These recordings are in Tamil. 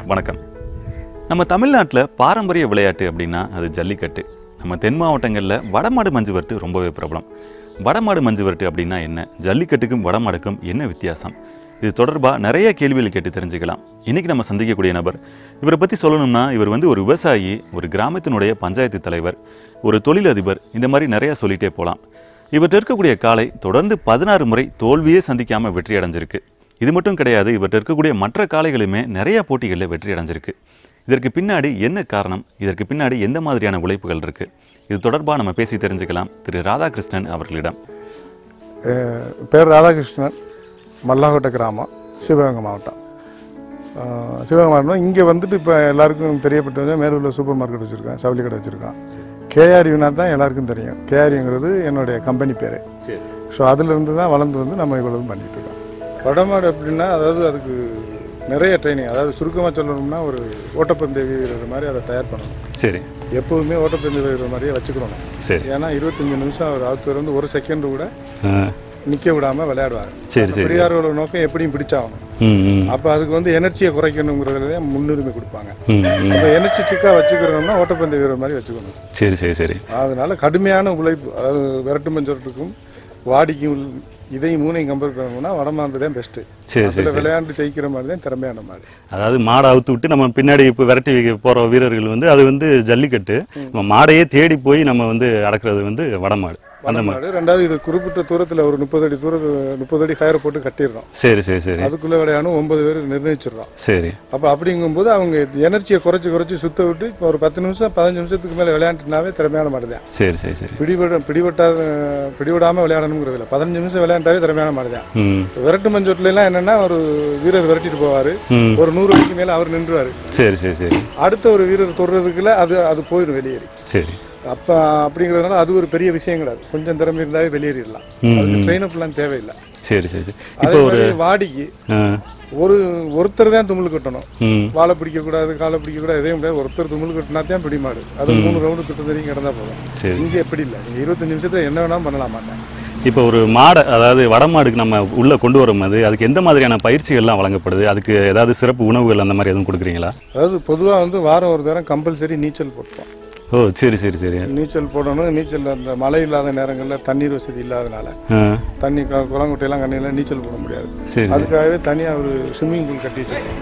வணக்கம் நம்ம தமிழ்நாட்டில் பாரம்பரிய விளையாட்டு அப்படின்னா அது ஜல்லிக்கட்டு நம்ம தென் மாவட்டங்களில் வடமாடு மஞ்சு விரட்டு ரொம்பவே பிரபலம் வடமாடு மஞ்சு விரட்டு அப்படின்னா என்ன ஜல்லிக்கட்டுக்கும் வடமாடுக்கும் என்ன வித்தியாசம் இது தொடர்பாக நிறைய கேள்விகள் கேட்டு தெரிஞ்சுக்கலாம் இன்னைக்கு நம்ம சந்திக்கக்கூடிய நபர் இவரை பற்றி சொல்லணும்னா இவர் வந்து ஒரு விவசாயி ஒரு கிராமத்தினுடைய பஞ்சாயத்து தலைவர் ஒரு தொழிலதிபர் இந்த மாதிரி நிறைய சொல்லிட்டே போகலாம் இவர்கிட்ட இருக்கக்கூடிய காளை தொடர்ந்து பதினாறு முறை தோல்வியே சந்திக்காமல் வெற்றி அடைஞ்சிருக்கு இது மட்டும் கிடையாது இவர்கிட்ட இருக்கக்கூடிய மற்ற காளைகளுமே நிறைய போட்டிகளில் வெற்றி அடைஞ்சிருக்கு இதற்கு பின்னாடி என்ன காரணம் இதற்கு பின்னாடி எந்த மாதிரியான உழைப்புகள் இருக்கு இது தொடர்பாக நம்ம பேசி தெரிஞ்சுக்கலாம் திரு ராதாகிருஷ்ணன் அவர்களிடம் அஹ் பேர் ராதாகிருஷ்ணன் மல்லாக்கோட்டை கிராமம் சிவகங்கை மாவட்டம் அஹ் சிவகங்கை மாவட்டம் இங்கே வந்துட்டு இப்போ எல்லாருக்கும் தெரியப்பட்டது மேலூரில் சூப்பர் மார்க்கெட் வச்சுருக்கேன் சவுளி கடை வச்சுருக்கேன் கேஆர் யூனாத் தான் எல்லாருக்கும் தெரியும் கேஆர்ங்கிறது என்னுடைய கம்பெனி பேர் சரி ஸோ அதிலிருந்து தான் வளர்ந்து வந்து நம்ம இவ்வளவு பண்ணிட்டு இருக்கோம் வடமாடு அப்படின்னா அதாவது அதுக்கு நிறைய ட்ரைனிங் அதாவது சுருக்கமாக சொல்லணும்னா ஒரு ஓட்டப்பந்தய வீரர் மாதிரி அதை தயார் பண்ணணும் சரி எப்போதுமே ஓட்டப்பந்தய வீரர் மாதிரியே வச்சுக்கணும் சரி ஏன்னா இருபத்தஞ்சு நிமிஷம் அவர் அவர் வந்து ஒரு செகண்ட் கூட ஆ, நிற்க விடாமல் விளையாடுவார் சரி சரி பெரியாரோட நோக்கம் எப்படியும் பிடிச்சாகணும் ம் ம் அப்போ அதுக்கு வந்து எனர்ஜியை குறைக்கணுங்கிறதுல தான் முன்னுரிமை கொடுப்பாங்க ம், ம். இப்போ எனர்ஜெட்டிக்காக வச்சுக்கிறோம்னா ஓட்டப்பந்தய வீரர் மாதிரி வச்சுக்கணும் சரி சரி சரி அதனால கடுமையான உழைப்பு அதாவது விரட்டு மஞ்சட்டுக்கும் வாடிக்கும் இதையும் மூணையும் கம்பேர் பண்ணோம்னா வடமாந்து தான் பெஸ்ட்டு சரி சரி அதில் விளையாண்டு ஜெயிக்கிற மாதிரி தான் திறமையான மாதிரி அதாவது மாடை அவுத்து விட்டு நம்ம பின்னாடி இப்போ விரட்டி போகிற வீரர்கள் வந்து அது வந்து ஜல்லிக்கட்டு நம்ம மாடையே தேடி போய் நம்ம வந்து அடக்குறது வந்து வடமாடு அந்த மாதிரி வடமாடு ரெண்டாவது இது குறிப்பிட்ட தூரத்தில் ஒரு முப்பது அடி தூரத்து முப்பது அடி கயிறை போட்டு கட்டிடுறோம் சரி சரி சரி அதுக்குள்ளே விளையாடும் ஒன்பது பேர் நிர்ணயிச்சிடுறோம் சரி அப்போ அப்படிங்கும்போது அவங்க எனர்ஜியை குறைச்சி குறைச்சி சுத்த விட்டு இப்போ ஒரு பத்து நிமிஷம் பதினஞ்சு நிமிஷத்துக்கு மேலே விளையாண்டுனாவே திறமையான மாதிரி தான் சரி சரி சரி பிடிபட பிடிபட்டாத பிடிபடாமல் விளையாடணுங்கிறது இல்லை பதினஞ்சு நிமிஷம் விளையாண்டாவே திறமையான மாதிரி தான் ம் விரட்டு மஞ்சோட்டில எல்லாம் என்னன்னா ஒரு வீரர் விரட்டிட்டு போவார் ம் ஒரு நூறு அடிக்கு மேலே அவர் நின்றுவார் சரி சரி சரி அடுத்த ஒரு வீரர் தொடுறதுக்குள்ள அது அது போயிடும் வெளியேறி சரி அப்போ அப்படிங்கிறதுனால அது ஒரு பெரிய விஷயம் கிடையாது கொஞ்சம் திறமை இருந்தாவே வெளியேறிடலாம் ம், அதுக்கு ட்ரெயின் அப்லாம் தேவையில்லை சரி சரி சரி அதே இப்போ ஒரு மாதிரி வாடிக்கு ஆ, ஒரு ஒருத்தர் தான் தும்மல் கட்டணும் ம் வாழை பிடிக்கக்கூடாது காலை பிடிக்கக்கூடாது எதையும் முடியாது ஒருத்தர் தும்மல் கட்டினா தான் பிடிமாடு அது மூணு ரவுண்டு திட்டம் தெரியும் கிடந்தா போதும் சரி இங்கே எப்படி இல்லை நீங்கள் இருபத்தஞ்சு நிமிஷத்துல என்ன வேணாலும் பண்ணலாம் மாட்டேன் இப்போ ஒரு மாடை அதாவது வடமாடுக்கு நம்ம உள்ளே கொண்டு வரும்போது அதுக்கு எந்த மாதிரியான பயிற்சிகள்லாம் வழங்கப்படுது அதுக்கு ஏதாவது சிறப்பு உணவுகள் அந்த மாதிரி எதுவும் கொடுக்குறீங்களா அதாவது பொதுவாக வந்து வாரம் ஒரு தரம் கம்பல்சரி நீச்சல் போட்டுப்போம் ஓ சரி சரி சரி நீச்சல் போடணும் நீச்சல் அந்த மழை இல்லாத நேரங்களில் தண்ணீர் வசதி இல்லாதனால ஆ தண்ணி க- குளங்குட்டையெல்லாம் கண்ணியில் நீச்சல் போட முடியாது சரி அதுக்காகவே தனியாக ஒரு ஸ்விம்மிங் பூல் கட்டி வச்சிருக்கோம்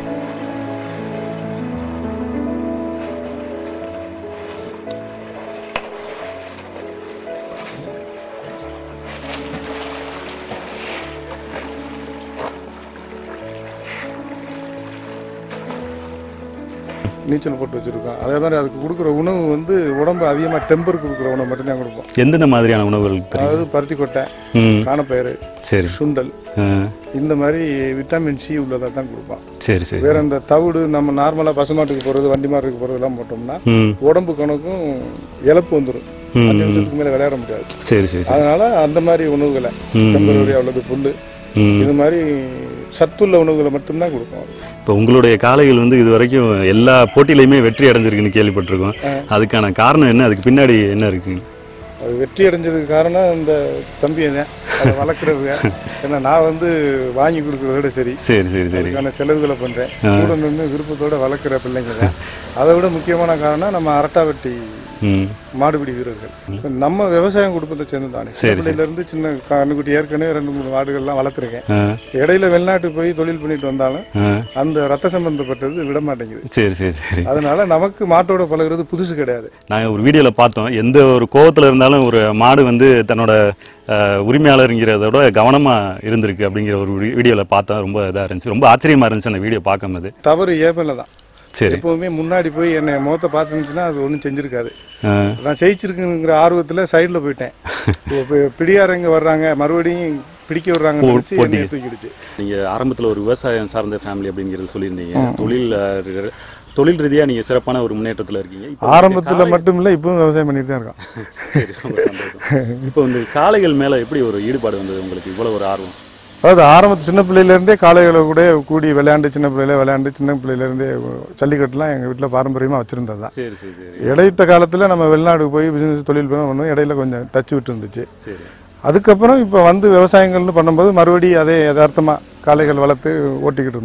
நீச்சல் போட்டு வச்சிருக்கோம் அதே மாதிரி அதுக்கு கொடுக்குற உணவு வந்து உடம்பு அதிகமாக டெம்பர் கொடுக்குற உணவு மட்டும்தான் கொடுப்போம் எந்தெந்த மாதிரியான உணவுகள் தெரியும் அதாவது பருத்தி கொட்டை ம் காணப்பயிறு சரி சுண்டல் ஆ இந்த மாதிரி விட்டமின் சி உள்ளதாக தான் கொடுப்போம் சரி சரி வேற இந்த தவிடு நம்ம நார்மலாக பசுமாட்டுக்கு போகிறது வண்டி மாட்டுக்கு போகிறதெல்லாம் போட்டோம்னா ம் உடம்பு கணக்கும் இழப்பு வந்துடும் ம், அஞ்சு ம் நிமிஷத்துக்கு மேலே விளையாட முடியாது சரி சரி சரி அதனால அந்த மாதிரி உணவுகளை ம், டெம்பரரி அவ்வளவு புல்லு ம் இது மாதிரி சத்துள்ள உணவுகளை மட்டும்தான் கொடுப்போம் இப்போ உங்களுடைய காளைகள் வந்து இது வரைக்கும் எல்லா போட்டியிலையுமே வெற்றி அடைஞ்சிருக்குன்னு கேள்விப்பட்டிருக்கோம் அதுக்கான காரணம் என்ன அதுக்கு பின்னாடி என்ன இருக்கு அது வெற்றி அடைஞ்சதுக்கு காரணம் இந்த தம்பியை தான் அதை வளர்க்குறது ஏன்னா நான் வந்து வாங்கி கொடுக்குறத விட சரி சரி சரி சரி அதுக்கான செலவுகளை பண்ணுறேன் கூட நின்று விருப்பத்தோட வளர்க்குற பிள்ளைங்க தான் அதை விட முக்கியமான காரணம் நம்ம அரட்டாவட்டி ம் மாடுபிடி வீரர்கள் நம்ம விவசாயம் குடும்பத்தை சேர்ந்து தானே சரி, சின்ன இருந்து சின்ன கண்ணுக்குட்டி ஏற்கனவே ரெண்டு மூணு மாடுகள்லாம் வளர்த்துருக்கேன் ஆ இடையில வெளிநாட்டு போய் தொழில் பண்ணிட்டு வந்தாலும் ஆ அந்த ரத்த சம்பந்தப்பட்டது விட மாட்டேங்குது சரி சரி சரி அதனால நமக்கு மாட்டோட பழகுறது புதுசு கிடையாது நாங்கள் ஒரு வீடியோவில் பார்த்தோம் எந்த ஒரு கோவத்தில் இருந்தாலும் ஒரு மாடு வந்து தன்னோட அஹ், உரிமையாளருங்கிறதோட கவனமாக இருந்திருக்கு அப்படிங்கிற ஒரு வீடியோவில் பார்த்தோம் ரொம்ப இதாக இருந்துச்சு ரொம்ப ஆச்சரியமாக இருந்துச்சு அந்த வீடியோ பார்க்கும்போது தவறு ஏபில் தான் சரி எப்பவுமே முன்னாடி போய் என்னை முகத்தை பார்த்துருந்துச்சுன்னா அது ஒன்றும் செஞ்சிருக்காது ஆ நான் ஜெயிச்சிருக்குங்கிற ஆர்வத்தில் சைடில் போயிட்டேன் இப்போ பிடியாரங்க வர்றாங்க மறுபடியும் பிடிக்க விடுறாங்கன்னு நினைச்சு என்னை தூக்கிடுச்சு நீங்கள் ஆரம்பத்தில் ஒரு விவசாயம் சார்ந்த ஃபேமிலி அப்படிங்கிறது சொல்லியிருந்தீங்க தொழில் அஹ், தொழில் ரீதியாக நீங்கள் சிறப்பான ஒரு முன்னேற்றத்தில் இருக்கீங்க இப்போ ஆரம்பத்தில் மட்டும் இல்லை இப்பவும் விவசாயம் பண்ணிட்டு தான் இருக்கோம் சரி ரொம்ப சந்தோஷம் இப்போ இந்த காளைகள் மேலே எப்படி ஒரு ஈடுபாடு வந்தது உங்களுக்கு இவ்வளோ ஒரு ஆர்வம் அதாவது ஆரம்பத்து சின்ன பிள்ளையிலேருந்தே காளைகளை கூட கூடி விளையாண்டு சின்ன பிள்ளையில விளையாண்டு சின்ன பிள்ளையிலேருந்தே ஜல்லிக்கட்டுலாம் எங்கள் வீட்டில் பாரம்பரியமாக வச்சுருந்தது தான் சரி சரி சரி இடையிட்ட காலத்தில் நம்ம வெளிநாடு போய் பிசினஸ் தொழில் பண்ண பண்ணுவோம் இடையில கொஞ்சம் டச் விட்டு இருந்துச்சு சரி அதுக்கப்புறம் இப்போ வந்து விவசாயங்கள்னு பண்ணும்போது மறுபடியும் அதே யதார்த்தமாக காளைகள் வளர்த்து ஓட்டிக்கிட்டு இருந்தோம்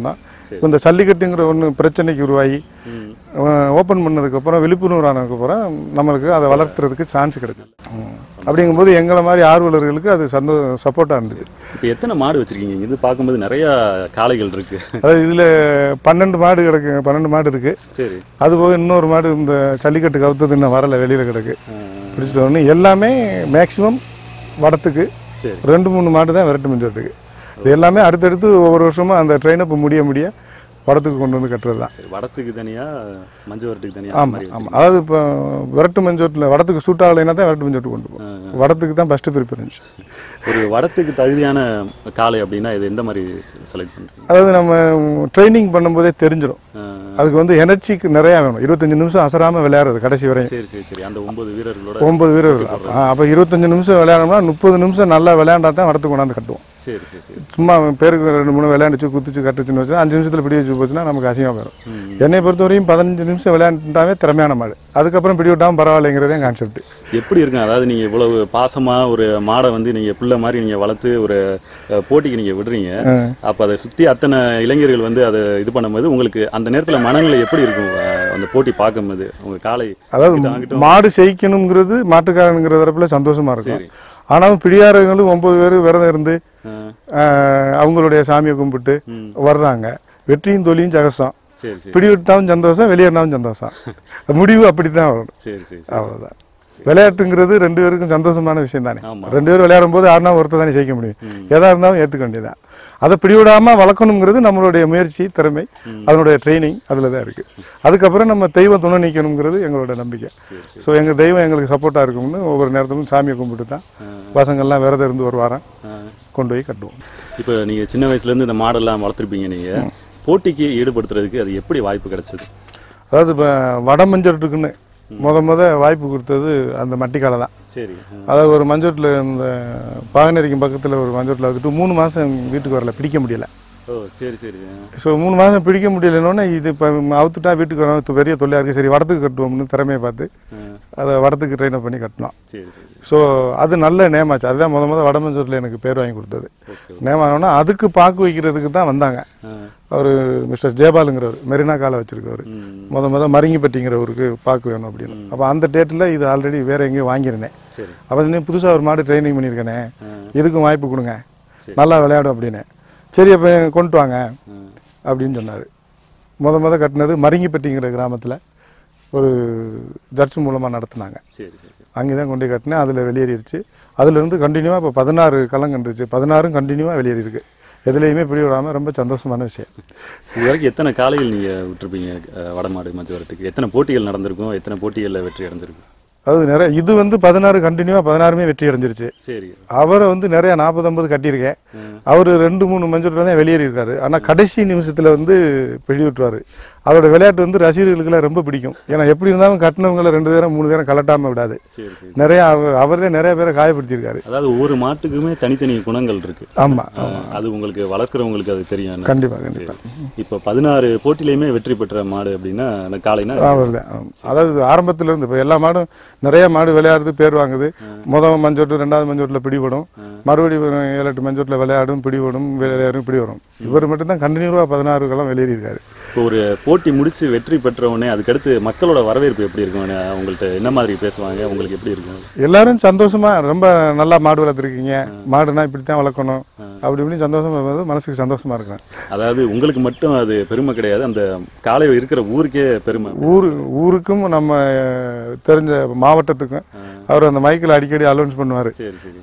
இப்ப இந்த சல்லிக்கட்டுங்கிற ஒன்று பிரச்சனைக்கு உருவாகி ம் ஓப்பன் பண்ணதுக்கப்புறம் விழிப்புணர்வு ஆனதுக்கப்புறம் நம்மளுக்கு அதை வளர்த்துறதுக்கு சான்ஸ் கிடைச்சது ம். அப்படிங்கும்போது எங்களை மாதிரி ஆர்வலர்களுக்கு அது சந்தோ சப்போர்ட்டாக இருந்தது இப்போ எத்தனை மாடு வச்சிருக்கீங்க இது பார்க்கும்போது நிறைய காளைகள் இருக்கு அதாவது இதில் பன்னெண்டு மாடு கிடக்கு பன்னெண்டு மாடு இருக்குது சரி அது போக இன்னொரு மாடு இந்த ஜல்லிக்கட்டு கவுத்தது இன்னும் வரல வெளியில் கிடக்கு ஆ, பிடிச்சிட்டு வரணும் எல்லாமே மேக்ஸிமம் வடத்துக்கு சரி ரெண்டு மூணு மாடு தான் விரட்டு மிஞ்சோட்டுக்கு இது எல்லாமே அடுத்தடுத்து ஒவ்வொரு வருஷமும் அந்த ட்ரெயின் அப் முடிய முடிய வடத்துக்கு கொண்டு வந்து கட்டுறது தான் சரி வடத்துக்கு தனியா மஞ்சு வரட்டுக்கு தனியா ஆமாம் மாதிரி ஆமாம் அதாவது இப்போ விரட்டு மஞ்சோட்டில் வடத்துக்கு சூட் ஆகலைன்னா தான் விரட்டு மஞ்சோட்டு கொண்டு போகும் வடத்துக்கு தான் ஃபஸ்ட்டு ப்ரிஃபரன்ஸ் ஒரு வடத்துக்கு தகுதியான காளை அப்படின்னா இது எந்த மாதிரி செலக்ட் பண்றீங்க அதாவது நம்ம ட்ரைனிங் பண்ணும்போதே தெரிஞ்சிடும் ஆ, அதுக்கு வந்து எனர்ஜிக்கு நிறையா வேணும் இருபத்தஞ்சு நிமிஷம் அசராமல் விளையாடுறது கடைசி வரையும் சரி சரி சரி அந்த ஒன்பது வீரர்களோட ஒன்பது வீரர்கள் அப்போ இருபத்தஞ்சு நிமிஷம் விளையாடணும்னா முப்பது நிமிஷம் நல்லா விளையாண்டா தான் வடத்துக்கு கொண்டாந்து கட்டுவோம் சரி சரி சரி சும்மா பேருக்கு ரெண்டு மூணு விளையாண்டுச்சு குத்துச்சு கட்டுச்சுன்னு வச்சுன்னா அஞ்சு நிமிஷத்தில் பிடி வச்சு போச்சுன்னா நமக்கு அசிங்கமாக போயிடும் ம். என்னை பொறுத்தவரையும் பதினஞ்சு நிமிஷம் விளையாண்டுட்டாவே திறமையான மாடு அதுக்கப்புறம் பிடி விட்டாமல் பரவாயில்லைங்கிறதே கான்செப்ட் எப்படி இருக்குங்க அதாவது நீங்க இவ்வளவு பாசமா ஒரு மாடை வந்து நீங்க பிள்ளை மாதிரி நீங்க வளர்த்து ஒரு அஹ், போட்டிக்கு நீங்க விடுறீங்க அப்ப அதை சுத்தி அத்தனை இளைஞர்கள் வந்து அதை இது பண்ணும்போது உங்களுக்கு அந்த நேரத்துல மனநிலை எப்படி இருக்கும் அஹ், அந்த போட்டி பார்க்கும்போது உங்க காலை அதாவது அங்கிட்டும் மாடு செய்க்கணுங்கிறது மாட்டுக்காரனுங்கிற தரப்புல சந்தோஷமா இருக்கும் சரி ஆனாலும் பிடியாரங்களும் ஒன்பது பேர் விரதம் இருந்து அஹ், ஆஹ், அவங்களுடைய சாமியை கும்பிட்டு ம். வர்றாங்க வெற்றியும் தொழியும் ஜகசம் சரி சரி பிடி விட்டாலும் சந்தோஷம் வெளியேறினாலும் சந்தோஷம் முடிவு அப்படி தான் வரும் சரி சரி சரி அவ்வளோதான் விளையாட்டுங்கிறது ரெண்டு பேருக்கும் சந்தோஷமான விஷயம் தானே ஆமா. ரெண்டு பேரும் விளையாடும் போது ஆறுனா ஒருத்தர் தானே ஜெயிக்க முடியும் எதா இருந்தாலும் ஏற்றுக்க வேண்டியதான் அதை பிடிவிடாம வளர்க்கணுங்கிறது நம்மளுடைய முயற்சி திறமை அதனுடைய ட்ரைனிங் அதில் தான் இருக்கு அதுக்கப்புறம் நம்ம தெய்வம் துணை நிற்கணுங்கிறது எங்களோட நம்பிக்கை சரி சரி ஸோ எங்கள் தெய்வம் எங்களுக்கு சப்போர்ட்டாக இருக்கும்னு ஒவ்வொரு நேரத்துக்கும் சாமியை கும்பிட்டு தான் பசங்கள்லாம் விரதம் இருந்து ஒரு வாரம் அஹ், கொண்டு போய் கட்டுவோம் இப்போ நீங்க சின்ன வயசுல இருந்து இந்த மாடெல்லாம் வளர்த்துருப்பீங்க நீங்க போட்டிக்கு ஈடுபடுத்துறதுக்கு அது எப்படி வாய்ப்பு கிடைச்சது அதாவது இப்போ வடமஞ்சட்டுக்குன்னு முத முத வாய்ப்பு கொடுத்தது அந்த மட்டிக்காலை தான் சரி அஹ், அதாவது ஒரு மஞ்சோட்டில் இந்த பாகனரிக்கும் பக்கத்தில் ஒரு மஞ்சோட்டில் வந்துட்டு மூணு மாதம் வீட்டுக்கு வரல பிடிக்க முடியல ஓ சரி சரி அஹ், ஸோ மூணு மாதம் பிடிக்க முடியலன்னொன்னே இது இப்போ அவுத்துட்டா வீட்டுக்கு வரோம் இது பெரிய தொல்லையாக இருக்குது சரி வடத்துக்கு கட்டுவோம்னு திறமையை பார்த்து அஹ், அதை வடத்துக்கு ட்ரெயின் பண்ணி கட்டினோம் சரி சரி சரி. ஸோ அது நல்ல நேமாச்சு அதுதான் முத முத வடமஞ்சோட்டில் எனக்கு பேர் வாங்கி கொடுத்தது ஓகே நேமானோன்னா அதுக்கு பாக்கு வைக்கிறதுக்கு தான் வந்தாங்க அஹ், அவர் மிஸ்டர் ஜெயபாலுங்கிறவர் மெரினா காலை வச்சிருக்கவர் ம், முத முத மருங்கிப்பட்டிங்கிறவருக்கு பாக்கு வேணும் அப்படின்னு அப்போ அந்த டேட்டில் இது ஆல்ரெடி வேற எங்கேயும் வாங்கியிருந்தேன் சரி அப்போ நீ புதுசாக ஒரு மாடு ட்ரைனிங் பண்ணியிருக்கேனே அஹ், இதுக்கும் வாய்ப்பு கொடுங்க சரி. நல்லா விளையாடும் அப்படின்னு சரி அப்போ கொண்டு வாங்க அஹ், அப்படின்னு சொன்னார் முத முத கட்டினது மருங்கிப்பட்டிங்கிற கிராமத்தில் ஒரு ஜட்ஜ் மூலமாக நடத்துனாங்க சரி சரி சரி அங்கே தான் கொண்டு போய் கட்டினேன் அதில் வெளியேறிடுச்சு அதுலேருந்து கண்டினியூவாக இப்போ பதினாறு களம் கண்டுருச்சு பதினாறும் கண்டினியூவாக வெளியேறி இருக்கு எதுலேயுமே பிடி விடாமல் ரொம்ப சந்தோஷமான விஷயம் இது வரைக்கும் எத்தனை காளைகள் நீங்க விட்டுருப்பீங்க அஹ், வடமாடு மஞ்சு வரட்டுக்கு எத்தனை போட்டிகள் நடந்திருக்கும் எத்தனை போட்டிகளில் வெற்றி அடைஞ்சிருக்கும் அது நிறைய இது வந்து பதினாறு கண்டினியூவாக பதினாறுமே வெற்றி அடைஞ்சிருச்சு சரி அவரை வந்து நிறைய நாற்பது ஐம்பது கட்டியிருக்கேன் ம். அவர் ரெண்டு மூணு மஞ்சள் தான் வெளியேறி இருக்காரு ஆனால் கடைசி நிமிஷத்தில் வந்து பிடி விட்டுருவாரு அவரோட விளையாட்டு வந்து ரசிகர்களுக்கெல்லாம் ரொம்ப பிடிக்கும் ஏன்னா எப்படி இருந்தாலும் கட்டினவங்கள ரெண்டு பேரும் மூணு பேரும் கலட்டாமல் விடாது சரி சரி நிறைய அவர் அவர்தே நிறைய பேரை காயப்படுத்தியிருக்காரு அதாவது ஒவ்வொரு மாட்டுக்குமே தனித்தனி குணங்கள் இருக்கு ஆமாம் அஹ், அது உங்களுக்கு வளர்க்குறவங்களுக்கு அது தெரியும் என்ன. கண்டிப்பாக கண்டிப்பாக இப்போ பதினாறு போட்டிலையுமே வெற்றி பெற்ற மாடு அப்படின்னா அந்த காளைனா அவர் தான் அதாவது ஆரம்பத்துல இருந்து இப்போ எல்லா மாடும் நிறைய மாடு விளையாடுது பேர் வாங்குது முதல் மஞ்சோட்டு ரெண்டாவது மஞ்சோட்டில் பிடிபடும் மறுபடியும் ஒரு ஏழு எட்டு மஞ்சோட்டில் விளையாடும் பிடிபடும் விளையாடும் பிடி வரும் இவர் மட்டும் தான் கண்டினியூவாக பதினாறு களம் வெளியேறி இருக்காரு இப்போ ஒரு போட்டி முடிச்சு வெற்றி பெற்ற உடனே அதுக்கடுத்து மக்களோட வரவேற்பு எப்படி இருக்கும் அஹ், உங்கள்ட்ட என்ன மாதிரி பேசுவாங்க உங்களுக்கு எப்படி இருக்கும் எல்லாரும் சந்தோஷமா ரொம்ப நல்லா மாடு வளர்த்துருக்கீங்க மாடுனா இப்படி தான் வளர்க்கணும் அப்படி இப்படின்னு சந்தோஷமா இருக்கும்போது மனசுக்கு சந்தோஷமா இருக்கிறேன் அதாவது உங்களுக்கு மட்டும் அது பெருமை கிடையாது அந்த காளை இருக்கிற ஊருக்கே பெருமை ஊர் ஊருக்கும் நம்ம அஹ், தெரிஞ்ச மாவட்டத்துக்கும் அவர் அந்த மைக்கில் அடிக்கடி அலௌன்ஸ் பண்ணுவார் சரி சரி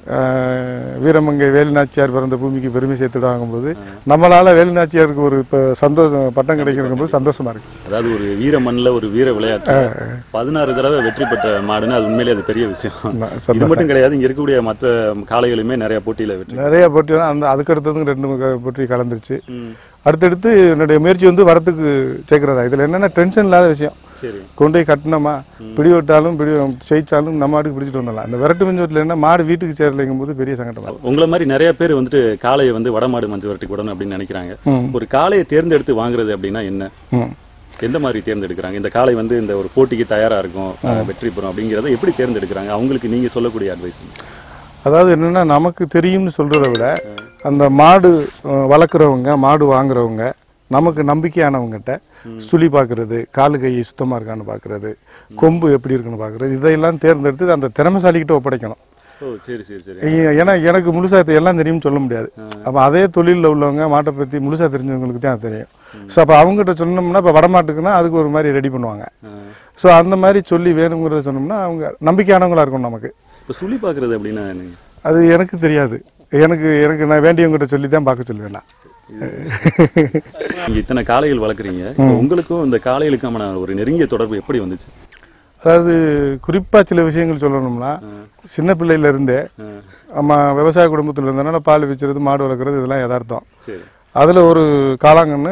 வீரமங்கை வேலுநாச்சியார் பிறந்த பூமிக்கு பெருமை சேர்த்துடாங்கும்போது நம்மளால வேலுநாச்சியாருக்கு ஒரு இப்போ சந்தோஷம் பட்டம் கிடைக்கிறங்கும்போது சந்தோஷமா இருக்கு அதாவது ஒரு வீர மண்ணில் ஒரு வீர விளையாட்டு பதினாறு தடவை வெற்றி பெற்ற மாடுன்னு அது உண்மையிலேயே அது பெரிய விஷயம் நான் இது சந்தோஷம் மட்டும் கிடையாது இங்க இருக்கக்கூடிய மற்ற காளைகளுமே நிறைய போட்டியில வெற்றி நிறைய போட்டி வந்து அந்த அதுக்கடுத்ததும் ரெண்டு மூணு போட்டி கலந்துருச்சு ம், அடுத்தடுத்து என்னுடைய முயற்சி வந்து வரத்துக்கு சேர்க்கிறதா இதில் என்னென்ன டென்ஷன் இல்லாத விஷயம் சரி கொண்டு போய் கட்டினோமா பிடி விட்டாலும் பிடி ஜெயிச்சாலும் நம்ம மாட்டுக்கு பிடிச்சிட்டு வந்துடலாம் அந்த விரட்டு மஞ்சோட்டில் என்ன மாடு வீட்டுக்கு சேரலைங்கும் போது பெரிய சங்கடமா இருக்கும். உங்களை மாதிரி நிறைய பேர் வந்துட்டு காளையை வந்து வடமாடு மஞ்சு வரட்டி விடணும் அப்படின்னு நினைக்கிறாங்க ம். ஒரு காளையை தேர்ந்தெடுத்து வாங்குறது அப்படின்னா என்ன ம் எந்த மாதிரி தேர்ந்தெடுக்கிறாங்க இந்த காளை வந்து இந்த ஒரு போட்டிக்கு தயாரா இருக்கும் அஹ், வெற்றி பெறும் அப்படிங்கிறத எப்படி தேர்ந்தெடுக்கிறாங்க அவங்களுக்கு நீங்க சொல்லக்கூடிய அட்வைஸ் அதாவது என்னன்னா நமக்கு தெரியும்னு சொல்றதை விட அந்த மாடு அஹ், வளர்க்குறவங்க மாடு வாங்குறவங்க நமக்கு நம்பிக்கையானவங்ககிட்ட சுழி பார்க்கறது காலு கை சுத்தமாக இருக்கான்னு பார்க்கறது கொம்பு எப்படி இருக்குன்னு பார்க்கறது இதையெல்லாம் தேர்ந்தெடுத்து அந்த திறமைசாலிக்கிட்ட ஒப்படைக்கணும் ஓ சரி சரி சரி ஏ- ஏன்னா எனக்கு முழுசா இது எல்லாம் தெரியும்னு சொல்ல முடியாது அப்போ அதே தொழிலில் உள்ளவங்க மாட்டை பற்றி முழுசா தெரிஞ்சவங்களுக்கு தான் அது தெரியும் ஸோ அப்போ அவங்ககிட்ட சொன்னோம்னா இப்போ வடமாட்டுக்குன்னா அதுக்கு ஒரு மாதிரி ரெடி பண்ணுவாங்க ஸோ அந்த மாதிரி சொல்லி வேணுங்கிறத சொன்னோம்னா அவங்க நம்பிக்கையானவங்களா இருக்கும் நமக்கு இப்போ சுழி பார்க்குறது அப்படின்னா என்னங்க அது எனக்கு தெரியாது எனக்கு எனக்கு நான் வேண்டியவங்ககிட்ட சொல்லி தான் பார்க்க சொல்லுவேன் நான் நீங்கள் இத்தனை காளைகள் வளர்க்குறீங்க இப்போ உங்களுக்கும் இந்த காளைகளுக்கான ஒரு நெருங்கிய தொடர்பு எப்படி வந்துச்சு அதாவது குறிப்பாக சில விஷயங்கள் சொல்லணும்னா சின்ன பிள்ளையில இருந்தே நம்ம விவசாய குடும்பத்தில் இருந்தனால பால் விற்கிறது மாடு வளர்க்குறது இதெல்லாம் யதார்த்தம் சரி அதில் ஒரு காளாங்கன்னு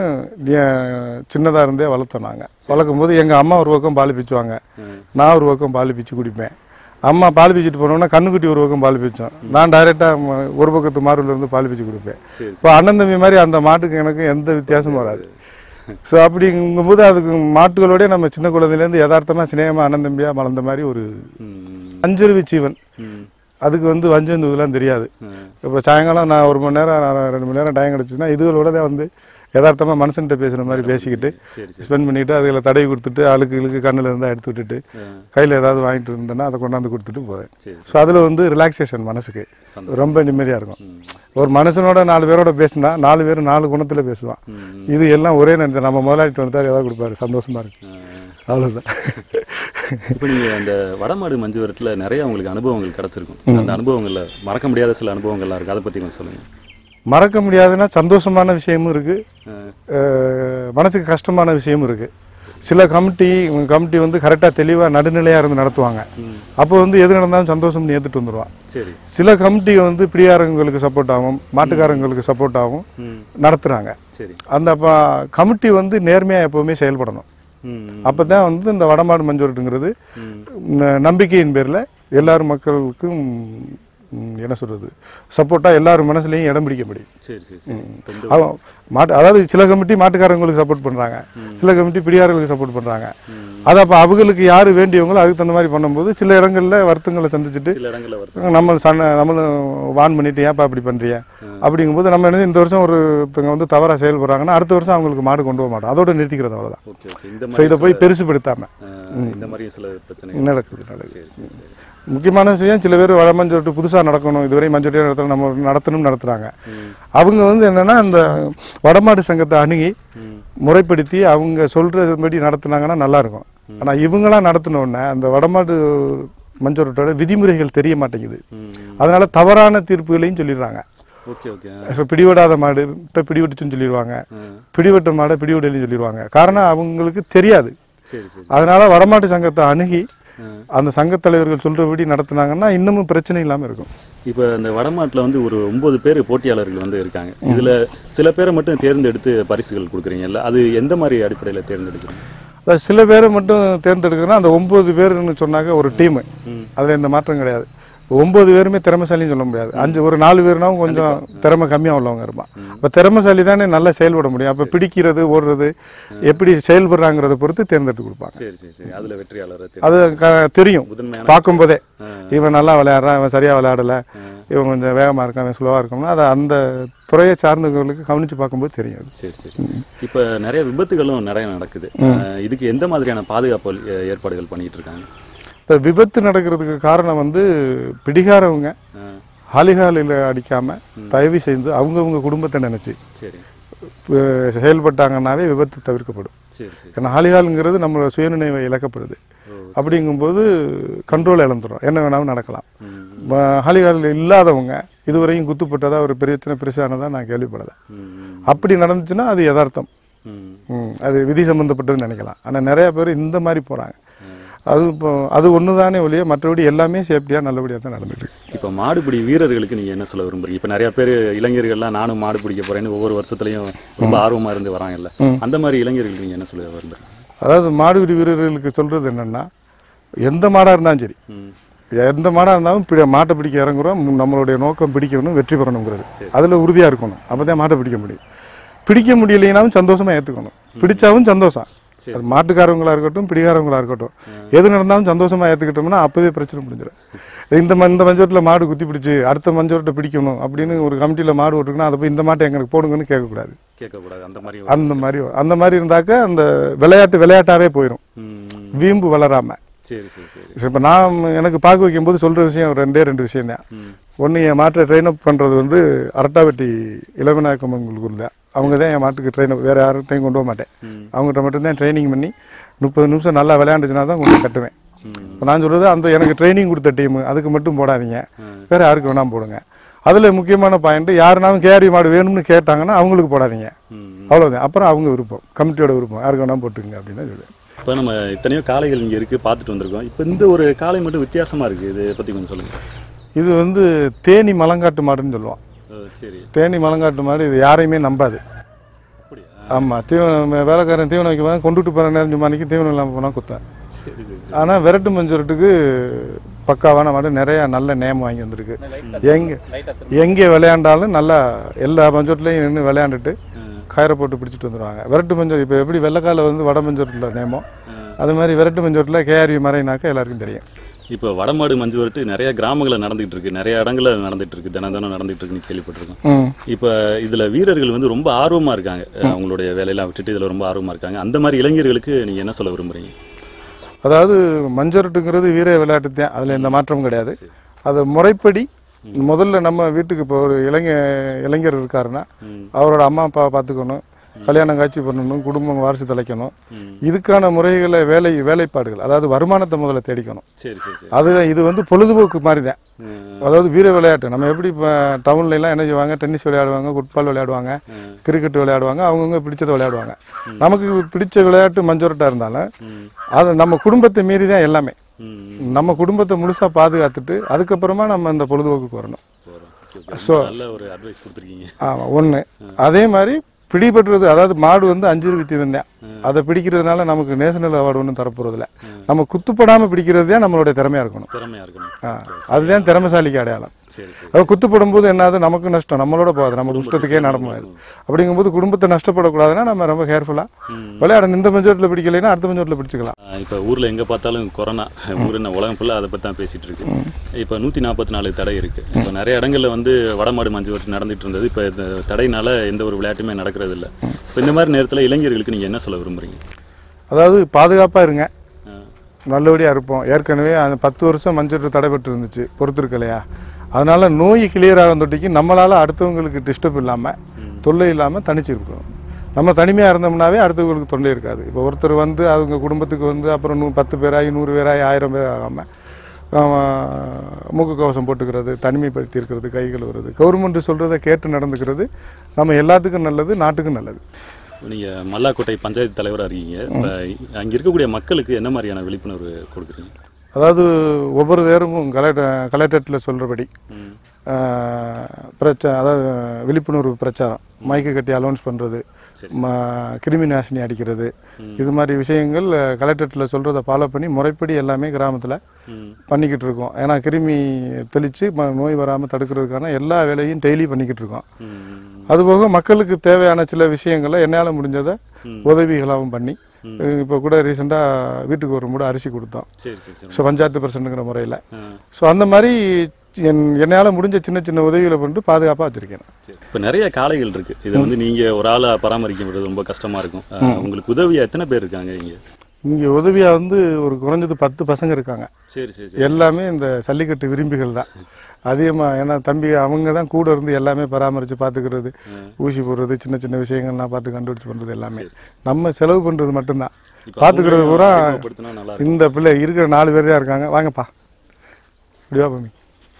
சின்னதாக இருந்தே வளர்த்தோம் நாங்கள் வளர்க்கும் போது எங்கள் அம்மா ஒரு பக்கம் பால் பிச்சுவாங்க நான் ஒரு பக்கம் பால் பிச்சு குடிப்பேன் அம்மா பால் பிச்சுட்டு போனோம்னா கண்ணுக்குட்டி ஒரு பக்கம் பால் பிச்சோம் நான் டைரெக்டாக ஒரு பக்கத்து மாடுல இருந்து பால் பிச்சு கொடுப்பேன் சரி. இப்போ அண்ணன் தம்பி மாதிரி அந்த மாட்டுக்கு எனக்கு எந்த வித்தியாசமும் வராது ஸோ அப்படிங்கும்போது அதுக்கு மாட்டுகளோடய நம்ம சின்ன குழந்தையிலேருந்து யதார்த்தமாக சிநேகமாக அண்ணன் தம்பியாக வளர்ந்த மாதிரி ஒரு ம் அஞ்சறிவு ஜீவன் ம் அதுக்கு வந்து வஞ்சம் இதெல்லாம் தெரியாது ம். இப்போ சாயங்காலம் நான் ஒரு மணி நேரம் நான் ரெண்டு மணி நேரம் டைம் கிடச்சுன்னா இதுகளோட தான் வந்து யதார்த்தமாக மனுஷன்கிட்ட பேசுகிற மாதிரி பேசிக்கிட்டு சரி சரி ஸ்பெண்ட் பண்ணிவிட்டு அதில் தடவி கொடுத்துட்டு ஆளுக்கு இழுக்கு கண்ணில் இருந்தால் எடுத்து விட்டுட்டு ஆ, கையில் ஏதாவது வாங்கிட்டு இருந்தேன்னா அதை கொண்டாந்து கொடுத்துட்டு போவேன் சரி ஸோ அதில் வந்து ரிலாக்ஸேஷன் மனசுக்கு சந்தோஷம். ரொம்ப நிம்மதியாக இருக்கும் ம் ஒரு மனுஷனோட நாலு பேரோட பேசினா நாலு பேர் நாலு குணத்தில் பேசுவான் ம் இது எல்லாம் ஒரே நினைச்சேன் நம்ம முதலாளிட்டு வந்துட்டார் ஏதாவது கொடுப்பாரு சந்தோஷமா இருக்கு ஆ. அவ்வளோதான் இப்போ நீங்கள் அந்த வடமாடு மஞ்சு விரட்டில் நிறைய உங்களுக்கு அனுபவங்கள் கிடச்சிருக்கும் அந்த அனுபவங்களில் மறக்க முடியாத சில அனுபவங்கள்லாம் இருக்குது அதை பற்றி கொஞ்சம் சொல்லுங்கள் மறக்க முடியாதுன்னா சந்தோஷமான விஷயமும் இருக்குது ஆ, மனசுக்கு கஷ்டமான விஷயமும் இருக்குது சில கமிட்டி கமிட்டி வந்து கரெக்டாக தெளிவாக நடுநிலையாக இருந்து நடத்துவாங்க ம் அப்போ வந்து எது நடந்தாலும் சந்தோஷம்னு ஏற்றுட்டு வந்துடுவான் சரி சில கமிட்டி வந்து பிடியாரங்களுக்கு சப்போர்ட் ஆகும் மாட்டுக்காரங்களுக்கு சப்போர்ட் ஆகும் ம் நடத்துகிறாங்க சரி அந்த அப்போ கமிட்டி வந்து நேர்மையாக எப்போவுமே செயல்படணும் ம் அப்போ தான் வந்து இந்த வடமாடு மஞ்சோட்டுங்கிறது ம் ந- நம்பிக்கையின் பேரில் எல்லாரும் மக்களுக்கும் ம், என்ன சொல்கிறது சப்போர்ட்டாக எல்லாரும் மனசுலையும் இடம் பிடிக்க முடியும் சரி சரி சரி இப்ப இந்த அவன் மாட்டு அதாவது சில கமிட்டி மாட்டுக்காரங்களுக்கு சப்போர்ட் பண்ணுறாங்க சில கமிட்டி பிடியார்களுக்கு சப்போர்ட் பண்ணுறாங்க அது அப்போ அவங்களுக்கு யார் வேண்டியவங்களோ அதுக்கு தகுந்த மாதிரி பண்ணும்போது சில இடங்களில் வருத்தங்களை சந்திச்சுட்டு சில இடங்களில் வருது நம்ம சண்டை நம்மளும் வான் பண்ணிட்டு ஏன்ப்பா அப்படி பண்ணுறிய அப்படிங்கும்போது நம்ம என்ன இந்த வருஷம் ஒருத்தவங்க வந்து தவறாக செயல்படுறாங்கன்னா அடுத்த வருஷம் அவங்களுக்கு மாடு கொண்டு போக மாட்டோம் அதோட நிறுத்திக்கிறது அவ்வளோதான் ஓகே ஓகே இந்த ஸோ மாதிரி இதை போய் பெருசுபடுத்தாமல் ஆ, இந்த மாதிரி சில பிரச்சனைகள் நடக்குது நடக்குது சரி சரி சரி முக்கியமான விஷயம் சில பேர் வடமஞ்சோட்டு புதுசாக நடக்கணும் இதுவரை மஞ்சோட்டியாக நடத்தணும் நம்ம நடத்தணும்னு நடத்துகிறாங்க ம் அவங்க வந்து என்னென்னா அந்த வடமாடு சங்கத்தை அணுகி ம் முறைப்படுத்தி அவங்க சொல்கிறபடி நடத்துனாங்கன்னா நல்லாயிருக்கும் ஆனால் இவங்களாம் நடத்தினோடனே அந்த வடமாடு மஞ்சோட்டோட விதிமுறைகள் தெரிய மாட்டேங்குது ம் அதனால தவறான தீர்ப்புகளையும் சொல்லிடுறாங்க ஓகே ஓகே ஆ, இப்போ பிடிவிடாத மாடு இப்போ பிடிவிட்டுச்சுன்னு சொல்லிடுவாங்க ஆ, பிடிவட்ட மாடை பிடிவிடலையும் சொல்லிடுவாங்க காரணம் அவங்களுக்கு தெரியாது சரி சரி அதனால வடமாட்டு சங்கத்தை அணுகி ஆ. அந்த சங்கத் தலைவர்கள் சொல்றபடி நடத்துனாங்கன்னா இன்னமும் பிரச்சனை இல்லாமல் இருக்கும் இப்போ இந்த வடமாட்டில் வந்து ஒரு ஒன்பது பேர் போட்டியாளர்கள் வந்து இருக்காங்க இதுல சில பேரை மட்டும் தேர்ந்தெடுத்து பரிசுகள் கொடுக்குறீங்கல்ல அது எந்த மாதிரி அடிப்படையில் தேர்ந்தெடுக்கிறீங்க அதாவது சில பேரை மட்டும் தேர்ந்தெடுக்கணும் அந்த ஒன்பது பேர்னு சொன்னாக்க ஒரு டீமு ம். அதில் எந்த மாற்றம் கிடையாது ஒன்பது பேருமே திறமைசாலின்னு சொல்ல முடியாது அஞ்சு ஒரு நாலு பேர்னாவும் கொஞ்சம் திறமை கம்மியாக உள்ளவங்க இருப்பான் இப்போ திறமைசாலி தானே நல்லா செயல்பட முடியும் அப்போ பிடிக்கிறது ஓடுறது எப்படி செயல்படுறாங்கிறத பொறுத்து தேர்ந்தெடுத்து கொடுப்பாங்க சரி சரி சரி அதுல வெற்றியாளரை தேர்வு அது க- தெரியும் முதன்மையான பார்க்கும்போதே ஆ. இவன் நல்லா விளையாடுறான் இவன் சரியாக விளையாடல இவன் கொஞ்சம் வேகமாக இருக்கான் இவன் ஸ்லோவாக இருக்கோம்னா அதை அந்த துறையை சார்ந்தவங்களுக்கு கவனித்து பார்க்கும்போது தெரியும் அது. சரி சரி இப்போ நிறைய விபத்துகளும் நிறைய நடக்குது அஹ், இதுக்கு எந்த மாதிரியான பாதுகாப்பு அஹ், ஏற்பாடுகள் பண்ணிட்டு இருக்காங்க இந்த விபத்து நடக்கிறதுக்கு காரணம் வந்து பிடிகாரவங்க அஹ், ஹாலிகாலில் அடிக்காமல் தயவு செய்து அவங்கவுங்க குடும்பத்தை நினச்சி சரி செயல்பட்டாங்கன்னாவே விபத்து தவிர்க்கப்படும் சரி சரி ஏன்னா ஹாலிகாலுங்கிறது நம்மளோட சுயநினைவை இழக்கப்படுது ஓ அப்படிங்கும்போது கண்ட்ரோல் இழந்துடும் என்ன வேணாலும் நடக்கலாம் ம் ம- ஹாலிகால் இல்லாதவங்க இதுவரையும் குத்துப்பட்டதா ஒரு பிரச்சனை பெருசானதா நான் கேள்விப்படலை ம் அப்படி நடந்துச்சுன்னா அது யதார்த்தம் ம் ம், அது விதி சம்மந்தப்பட்டதுன்னு நினைக்கலாம் ஆனால் நிறைய பேர் இந்த மாதிரி போகிறாங்க அது இப்போ அது ஒன்று தானே ஒழிய மற்றபடி எல்லாமே சேஃப்டியாக நல்லபடியாக தான் நடந்துட்டு இருக்கு இப்போ மாடுபிடி வீரர்களுக்கு நீங்க என்ன சொல்ல விரும்புறீங்க இப்போ நிறைய பேர் இளைஞர்கள்லாம் நானும் மாடு பிடிக்க போறேன்னு ஒவ்வொரு வருஷத்துலயும் ரொம்ப ஆர்வமா இருந்து வராங்கல்ல அந்த மாதிரி இளைஞர்களுக்கு நீங்க என்ன சொல்ல விரும்புறீங்க அதாவது மாடுபிடி வீரர்களுக்கு சொல்கிறது என்னென்னா எந்த மாடாக இருந்தாலும் சரி ம் எந்த மாடாக இருந்தாலும் பி மாட்டை பிடிக்க இறங்குறோம் நம்மளுடைய நோக்கம் பிடிக்கணும் வெற்றி பெறணுங்கிறது சரி. அதில் உறுதியாக இருக்கணும் அப்போ தான் மாட்டை பிடிக்க முடியும் பிடிக்க முடியலைனாலும் சந்தோஷமாக ஏற்றுக்கணும் பிடிச்சாவும் சந்தோஷம் அது மாட்டுக்காரவங்களா இருக்கட்டும் பிடிக்காரவங்களா இருக்கட்டும் எது நடந்தாலும் சந்தோஷமா ஏற்றுக்கிட்டோம்னா அப்போவே பிரச்சனை முடிஞ்சிடும் இந்த ம- இந்த மஞ்சோட்டில் மாடு குத்தி பிடிச்சி அடுத்த மஞ்சோட்டை பிடிக்கணும் அப்படின்னு ஒரு கமிட்டியில் மாடு ஓட்டுக்குன்னா அதை போய் இந்த மாட்டை எங்களுக்கு போடுங்கன்னு கேட்கக்கூடாது கேட்கக்கூடாது அந்த மாதிரி அந்த மாதிரி அந்த மாதிரி இருந்தாக்க அந்த விளையாட்டு விளையாட்டாவே போயிடும் ம், வீம்பு வளராம சரி சரி சரி இப்போ நான் எனக்கு பார்க்க வைக்கும்போது சொல்கிற விஷயம் ரெண்டே ரெண்டு விஷயம் தான் ம், ஒன்று என் மாட்டை ட்ரெயின் அப் பண்ணுறது வந்து அரட்டாவட்டி இளவநாயக்கமங்களுக்கு தான் அவங்க தான் என் மாட்டுக்கு ட்ரெயின் அப் வேறு யார்கிட்டையும் கொண்டு போக மாட்டேன் ம். அவங்ககிட்ட மட்டும்தான் ட்ரைனிங் பண்ணி முப்பது நிமிஷம் நல்லா விளையாண்டுச்சுன்னா தான் கொண்டு போய் கட்டுவேன் ம், இப்போ நான் சொல்கிறது அந்த எனக்கு ட்ரைனிங் கொடுத்த டீமு அதுக்கு மட்டும் போடாதீங்க ம். வேறு யாருக்கு வேணாலும் போடுங்க அதில் முக்கியமான பாயிண்ட் யாருனாலும் கேரி மாடு வேணும்னு கேட்டாங்கன்னா அவங்களுக்கு போடாதீங்க ம். அவ்வளோதான் அப்புறம் அவங்க விருப்பம் கமிட்டியோட விருப்பம் யாருக்கு வேணாலும் போட்டுங்க அப்படின்னு தான் சொல்லுவேன் இப்போ நம்ம எத்தனையோ காளைகள் இங்கே இருக்குது பார்த்துட்டு வந்திருக்கோம் இப்போ இந்த ஒரு காளை மட்டும் வித்தியாசமாக இருக்குது இதை பற்றி கொஞ்சம் சொல்லுங்கள் இது வந்து தேனி மலங்காட்டு மாடுன்னு சொல்லுவோம் சரி தேனி மலங்காட்டு மாடு இது யாரையுமே நம்பாது அப்படியா ஆமாம் தீவனம் வேலைக்காரன் தீவனம் வைக்க போனால் கொண்டுட்டு போகிற நேரம் மணிக்கு தீவனம் இல்லாமல் போனால் குத்தேன் சரி சரி சரி ஆனால் விரட்டு மஞ்சூரட்டுக்கு பக்காவான மாடு நிறையா நல்ல நேம் வாங்கி வந்திருக்கு எங்கே எங்கே விளையாண்டாலும் நல்லா எல்லா பஞ்சோட்லையும் நின்று விளையாண்டுட்டு கயிறை போட்டு பிடிச்சிட்டு வந்துடுவாங்க விரட்டு மஞ்சள் இப்போ எப்படி வெள்ளைக்கால வந்து வட மஞ்சோட்டில் நேமோ அது மாதிரி விரட்டு மஞ்சோட்டில் கேஆர்வி மறைனாக்கா எல்லாருக்கும் தெரியும் இப்போ வடமாடு மஞ்சு வரட்டு நிறைய கிராமங்களில் நடந்துகிட்டு இருக்கு நிறைய இடங்கள்ல நடந்துட்டு இருக்கு தினம் தினம் நடந்துட்டு இருக்குன்னு கேள்விப்பட்டிருக்கோம் ம் இப்போ இதுல வீரர்கள் வந்து ரொம்ப ஆர்வமா இருக்காங்க அவங்களுடைய வேலையெல்லாம் விட்டுட்டு இதுல ரொம்ப ஆர்வமா இருக்காங்க அந்த மாதிரி இளைஞர்களுக்கு நீங்க என்ன சொல்ல விரும்புறீங்க அதாவது மஞ்சரட்டுங்கிறது வீர விளையாட்டு தான் அதில் எந்த மாற்றமும் கிடையாது அது முறைப்படி முதல்ல நம்ம வீட்டுக்கு இப்போ ஒரு இளைஞ இளைஞர் இருக்காருன்னா ம். அவரோட அம்மா அப்பா பார்த்துக்கணும் கல்யாணம் காட்சி பண்ணணும் குடும்பம் வாரிசு தலைக்கணும் ம். இதுக்கான முறைகளை வேலை வேலைப்பாடுகள் அதாவது வருமானத்தை முதல்ல தேடிக்கணும் சரி சரி சரி அது இது வந்து பொழுதுபோக்கு மாதிரி தான் ம், அதாவது வீர விளையாட்டு நம்ம எப்படி இப்போ டவுன்ல எல்லாம் என்ன செய்வாங்க டென்னிஸ் விளையாடுவாங்க ஃபுட்பால் விளையாடுவாங்க ம். கிரிக்கெட் விளையாடுவாங்க அவங்கவுங்க பிடிச்சதை விளையாடுவாங்க நமக்கு பிடிச்ச விளையாட்டு மஞ்சோரட்டாக இருந்தாலும் ம், அது நம்ம குடும்பத்தை மீறி தான் எல்லாமே ம், நம்ம குடும்பத்தை முழுசாக பாதுகாத்துட்டு அதுக்கப்புறமா நம்ம இந்த பொழுதுபோக்குக்கு வரணும் போறோம். Okay, okay. ரொம்ப நல்ல ஒரு அட்வைஸ் கொடுத்துருக்கீங்க ஆமாம் ஒன்று அதே மாதிரி பிடிபட்டுறது அதாவது மாடு வந்து அஞ்சு வித்தியம் தான் அதை பிடிக்கிறதுனால நமக்கு நேஷனல் அவார்டு ஒன்றும் தரப்போறதில்ல நம்ம குத்துப்படாமல் பிடிக்கிறது தான் நம்மளுடைய திறமையாக இருக்கணும் திறமையா இருக்கணும் ஆ, அதுதான் திறமைசாலிக்கு அடையாளம் சரி சரி அது குத்துப்படும் போது என்னது நமக்கு நஷ்டம் நம்மளோட போகாது நம்ம இஷ்டத்துக்கே நடமாது அப்படிங்கும்போது குடும்பத்தை நஷ்டப்படக்கூடாதுன்னா நம்ம ரொம்ப கேர்ஃபுல்லாக ம். விளையாட இந்த மஞ்சோட்டில் பிடிக்கலைன்னா அடுத்த மஞ்சோட்டில் பிடிச்சிக்கலாம் ஆஹ் இப்ப ஊர்ல எங்க பார்த்தாலும் கொரோனா ஊர் என்ன உலகம் ஃபுல்லா அதை பத்தி தான் பேசிட்டு இருக்கு இப்ப நூத்தி நாற்பத்தி நாலு தடை இருக்கு இப்ப நிறைய இடங்கள்ல வந்து வடமாடு மஞ்சு வரட்டு நடந்துட்டு இருந்தது இப்ப இந்த தடையினால எந்த ஒரு விளையாட்டுமே நடக்கிறது இல்ல இப்ப இந்த மாதிரி நேரத்துல இளைஞர்களுக்கு நீங்க என்ன சொல்ல விரும்புறீங்க அதாவது பாதுகாப்பாக இருங்க ஆஹ் நல்லபடியாக இருப்போம் ஏற்கனவே அந்த பத்து வருஷம் மஞ்சள் தடைபட்டு இருந்துச்சு பொறுத்திருக்கலையா அதனால நோய் கிளியர் ஆகும் தொட்டிக்கு நம்மளால் அடுத்தவங்களுக்கு டிஸ்டர்ப் இல்லாமல் தொல்லை இல்லாமல் தனிச்சு இருக்கணும் நம்ம தனிமையாக இருந்தோம்னாவே அடுத்தவங்களுக்கு தொல்லை இருக்காது இப்போ ஒருத்தர் வந்து அவங்க குடும்பத்துக்கு வந்து அப்புறம் நூ பத்து பேராகி நூறு பேராகி ஆயிரம் பேர் ஆகாமல் மூக்கு கவசம் போட்டுக்கிறது தனிமைப்படுத்தி இருக்கிறது கை கழுவுறது கவர்மெண்ட் சொல்கிறத கேட்டு நடந்துக்கிறது நம்ம எல்லாத்துக்கும் நல்லது நாட்டுக்கும் நல்லது நீங்க மல்லாக்கோட்டை பஞ்சாயத்து தலைவரா இருக்கீங்க இப்ப அங்க இருக்கக்கூடிய மக்களுக்கு என்ன மாதிரியான விழிப்புணர்வு கொடுக்குறீங்க அதாவது ஒவ்வொரு நேரமும் கலெக்டர் கலெக்டரேட்டில் சொல்கிறபடி ம். பிரச்சனை அதாவது விழிப்புணர்வு பிரச்சாரம் மைக்கு கட்டி அலௌன்ஸ் பண்ணுறது கிருமி நாசினி அடிக்கிறது இது மாதிரி விஷயங்கள் கலெக்டரேட்டில் சொல்கிறத ஃபாலோ பண்ணி முறைப்படி எல்லாமே கிராமத்தில் ம். பண்ணிக்கிட்டு இருக்கோம் ஏன்னா கிருமி தெளித்து நோய் வராமல் தடுக்கிறதுக்கான எல்லா வேலையும் டெய்லி பண்ணிக்கிட்டு இருக்கோம் ம். அதுபோக மக்களுக்கு தேவையான சில விஷயங்களை என்னால் முடிஞ்சதை உதவிகளாகவும் பண்ணி இப்போ கூட ரீசெண்டாக வீட்டுக்கு ஒரு மூட அரிசி கொடுத்தோம் சரி சரி சரி ஸோ பஞ்சாயத்து பிரசிடண்ட்டுங்கிற முறையில் ஆ. ஸோ அந்த மாதிரி என் என்னால் முடிஞ்ச சின்ன சின்ன உதவிகளை பண்ணிட்டு பாதுகாப்பாக வச்சுருக்கேன் சரி. இப்ப நிறைய காளைகள் இருக்கு இதை வந்து நீங்க ஒரு ஆளா பராமரிக்க ரொம்ப கஷ்டமா இருக்கும் ஆஹ் உங்களுக்கு உதவியா எத்தனை பேர் இருக்காங்க இங்க இங்கே உதவியாக வந்து ஒரு குறைஞ்சது பத்து பசங்க இருக்காங்க சரி சரி சரி எல்லாமே இந்த ஜல்லிக்கட்டு விரும்பிகள் தான் அதிகமாக ஏன்னா தம்பி அவங்க தான் கூட இருந்து எல்லாமே பராமரித்து பார்த்துக்கிறது ஊசி போடுறது சின்ன சின்ன விஷயங்கள்லாம் பார்த்து கண்டுபிடிச்சு பண்ணுறது எல்லாமே நம்ம செலவு பண்ணுறது மட்டும்தான் இப்ப பார்த்துக்கிறது அவங்களையும் பூரா அறிமுகப்படுத்தினா நல்லா இருக்கும் இந்த பிள்ளை இருக்கிற நாலு பேர் தான் இருக்காங்க வாங்கப்பா இப்படிவா பம்மி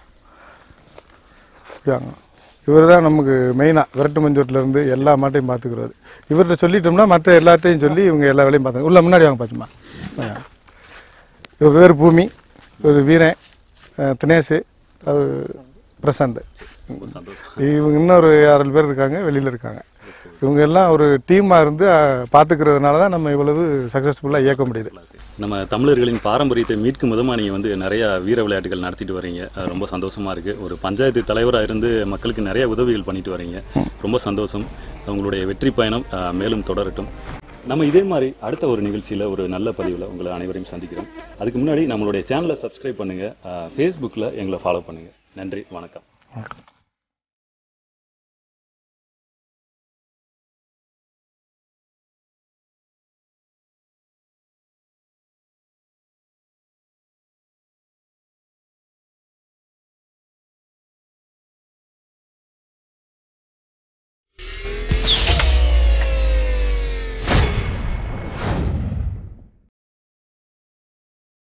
இப்படி வாங்க இவர் தான் நமக்கு மெயினாக விரட்டு மஞ்சூட்டில் இருந்து எல்லா மாட்டையும் பார்த்துக்கிறாரு இவர்கிட்ட சொல்லிட்டோம்னா மற்ற எல்லாட்டையும் சொல்லி இவங்க எல்லா வேலையும் பார்த்தாங்க உள்ள முன்னாடி வாங்க பாத்துமா இவர் பேர் பூமி இவர் வீரன் அஹ், தினேஷ் அது பிரசாந்த் ரொம்ப சந்தோஷம் இவங்க இன்னொரு ஆறு பேர் இருக்காங்க வெளியில் இருக்காங்க இவங்க எல்லாம் ஒரு டீமாக இருந்து அஹ், பார்த்துக்கிறதுனால தான் நம்ம இவ்வளவு சக்ஸஸ்ஃபுல்லாக இயக்க முடியுது நம்ம தமிழர்களின் பாரம்பரியத்தை மீட்கும் விதமா நீங்க வந்து நிறைய வீர விளையாட்டுகள் நடத்திட்டு வரீங்க அது ரொம்ப சந்தோஷமா இருக்கு ஒரு பஞ்சாயத்து தலைவரா இருந்து மக்களுக்கு நிறைய உதவிகள் பண்ணிட்டு வரீங்க ரொம்ப சந்தோஷம் உங்களுடைய வெற்றி பயணம் ஆஹ், மேலும் தொடரட்டும் நம்ம இதே மாதிரி அடுத்த ஒரு நிகழ்ச்சியில் ஒரு நல்ல பதிவில் உங்களை அனைவரையும் சந்திக்கிறோம் அதுக்கு முன்னாடி நம்மளுடைய சேனலை சப்ஸ்கிரைப் பண்ணுங்கள் ஃபேஸ்புக்கில் எங்களை ஃபாலோ பண்ணுங்கள் நன்றி வணக்கம் வணக்கம்